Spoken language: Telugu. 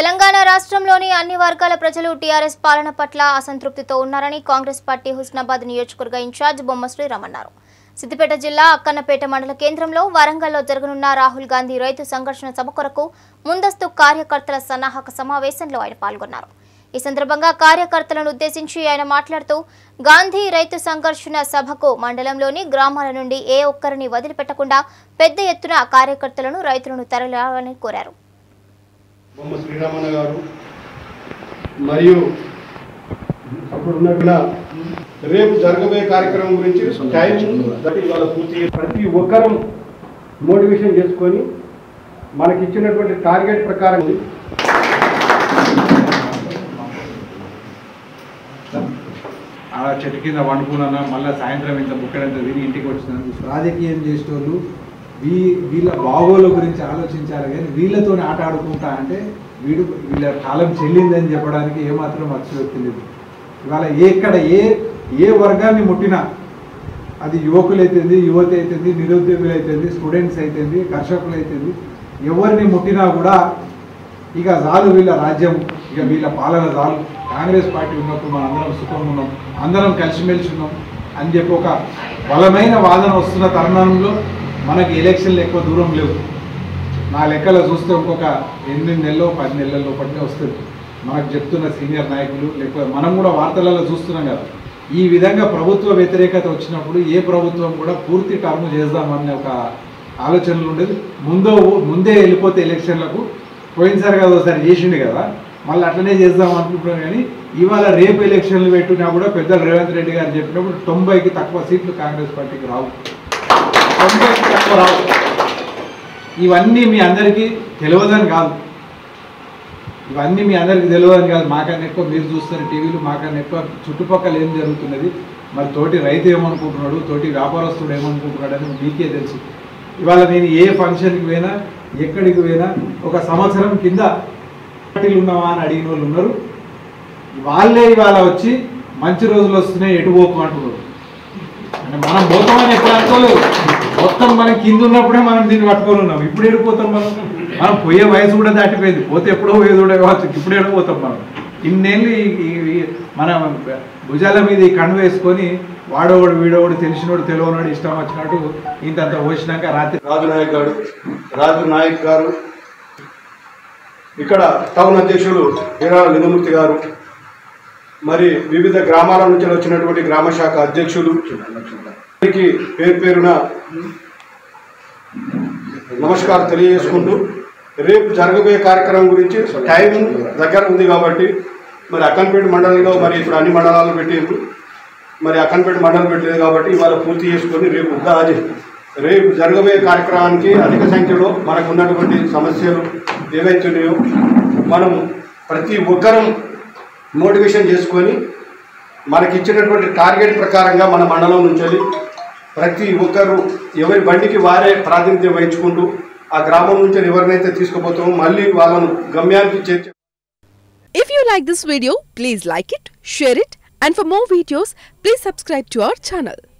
తెలంగాణ రాష్ట్రంలోని అన్ని వర్గాల ప్రజలు టీఆర్ఎస్ పాలన పట్ల అసంతృప్తితో ఉన్నారని కాంగ్రెస్ పార్టీ హుస్నాబాద్ నియోజకవర్గ ఇన్ఛార్జ్ బొమ్మ శ్రీరామ్ అన్నారు సిద్దిపేట జిల్లా అక్కన్నపేట మండల కేంద్రంలో వరంగల్లో జరగనున్న రాహుల్ గాంధీ రైతు సంఘర్షణ సభ కొరకు ముందస్తు కార్యకర్తల సన్నాహక సమావేశంలో ఆయన పాల్గొన్నారు ఈ సందర్భంగా కార్యకర్తలను ఉద్దేశించి ఆయన మాట్లాడుతూ గాంధీ రైతు సంఘర్షణ సభకు మండలంలోని గ్రామాల నుండి ఏ ఒక్కరిని వదిలిపెట్టకుండా పెద్ద ఎత్తున కార్యకర్తలను రైతులను తరలిరావాలని కోరారు బొమ్మ శ్రీరామన్న గారు మరియు అప్పుడు ఉన్నట్టున రేపు జరగబోయే కార్యక్రమం గురించి టైం దట్ ఇవాళ పూర్తి ప్రతి ఒక్కరం మోటివేషన్ చేసుకొని మనకి ఇచ్చినటువంటి టార్గెట్ ప్రకారం ఆ చెట్టు కింద వండుకున్నాను మళ్ళీ సాయంత్రం ఇంత బుక్కడంత తిని ఇంటికి వచ్చినాను రాజకీయం చేసేటోళ్ళు వీ వీళ్ళ బాగోల గురించి ఆలోచించాలి కానీ వీళ్ళతో ఆట ఆడుకుంటా అంటే వీడు వీళ్ళ కాలం చెల్లిందని చెప్పడానికి ఏమాత్రం అతిశయోక్తి లేదు ఇవాళ ఎక్కడ ఏ ఏ వర్గాన్ని ముట్టినా అది యువకులు అయితేంది యువతి అయితేంది నిరుద్యోగులు అయితేంది స్టూడెంట్స్ అయితేంది కర్షకులు అయితేంది ఎవరిని ముట్టినా కూడా ఇక చాలు వీళ్ళ రాజ్యం ఇక వీళ్ళ పాలన చాలు కాంగ్రెస్ పార్టీ ఉన్నప్పుడు మనం అందరం సుఖం ఉన్నాం అందరం కలిసిమెలిసి ఉన్నాం అని చెప్పి ఒక బలమైన వాదన వస్తున్న తరుణంలో మనకి ఎలక్షన్లు ఎక్కువ దూరం లేవు నా లెక్కలో చూస్తే ఇంకొక ఎనిమిది నెలలు పది నెలల లోపలనే వస్తుంది మనకు చెప్తున్న సీనియర్ నాయకులు లేకపోతే మనం కూడా వార్తలలో చూస్తున్నాం కదా ఈ విధంగా ప్రభుత్వ వ్యతిరేకత వచ్చినప్పుడు ఏ ప్రభుత్వం కూడా పూర్తి టర్మ్ చేద్దామనే ఒక ఆలోచనలు ఉండేది ముందో ముందే వెళ్ళిపోతే ఎలక్షన్లకు పోయినసారి కదా ఒకసారి చేసిండు కదా మళ్ళీ అట్లనే చేద్దాం అనుకుంటున్నాం కానీ ఇవాళ రేపు ఎలక్షన్లు పెట్టినా కూడా పెద్దలు రేవంత్ రెడ్డి గారు చెప్పినప్పుడు తొంభైకి తక్కువ సీట్లు కాంగ్రెస్ పార్టీకి రావు తొంభైకి తక్కువ రావు ఇవన్నీ మీ అందరికీ తెలియదని కాదు ఇవన్నీ మీ అందరికీ తెలియదని కాదు మాకన్నా ఎక్కువ మీరు చూస్తారు టీవీలు మాకన్నా ఎక్కువ చుట్టుపక్కల ఏం జరుగుతున్నది మరి తోటి రైతు ఏమనుకుంటున్నాడు తోటి వ్యాపారస్తుడు ఏమనుకుంటున్నాడు అని మీకే తెలుసు ఇవాళ నేను ఏ ఫంక్షన్కి పోయినా ఎక్కడికి పోయినా ఒక సంవత్సరం కింద పార్టీలు ఉన్నావా అని అడిగిన వాళ్ళు ఉన్నారు వాళ్ళే ఇవాళ వచ్చి మంచి రోజులు వస్తున్నాయి ఎటు పోకు అంటున్నారు అంటే మనం పోతామని ఎప్పుడు అనుకోలేదు మొత్తం మనం కింద ఉన్నప్పుడే మనం దీన్ని పట్టుకొని ఉన్నాం ఇప్పుడు ఎడిపోతాం మనం మనం పోయే వయసు కూడా దాటిపోయింది పోతే ఎప్పుడో పోయేది కూడా కావచ్చు ఇప్పుడు ఎడిపోతాం మనం ఇన్నేళ్ళు ఈ- ఈ- ఈ మన భుజాల మీద ఈ కన్ను వేసుకొని వాడోవాడు వీడోవాడు తెలిసినోడు తెలియనోడు ఇష్టం వచ్చినట్టు ఇంతంత పోసినాక రాత్రి రాజు నాయక్ గారు రాజు నాయక్ గారు ఇక్కడ టౌన్ అధ్యక్షులు వీరా లింగమూర్తి గారు మరి వివిధ గ్రామాల నుంచి వచ్చినటువంటి గ్రామ శాఖ అధ్యక్షులు అందరికీ పేరు పేరున నమస్కారం తెలియజేసుకుంటూ రేపు జరగబోయే కార్యక్రమం గురించి టైం దగ్గర ఉంది కాబట్టి మరి అక్కన్పేట మండలంలో మరి ఇప్పుడు అన్ని మండలాలు పెట్టిండ్రు మరి అక్కన్పేట మండలం పెట్టలేదు కాబట్టి ఇవాళ పూర్తి చేసుకొని రేపు ఉగాది రేపు జరగబోయే కార్యక్రమానికి అధిక సంఖ్యలో మనకు ఉన్నటువంటి సమస్యలు ఏవైతున్నాయో మనం ప్రతి ఒక్కరం మోటివేషన్ చేసుకొని మనకి ఇచ్చినటువంటి టార్గెట్ ప్రకారంగా మన మండలం నుంచి ప్రతి ఒక్కరు ఎవరి బండికి వారే ప్రాతినిధ్యం వహించుకుంటూ ఆ గ్రామం నుంచి ఎవరినైతే తీసుకుపోతామో మళ్ళీ వాళ్ళను గమ్యానికి చేర్చే If you like this video, please like it, share it, and for more videos, please subscribe to our channel.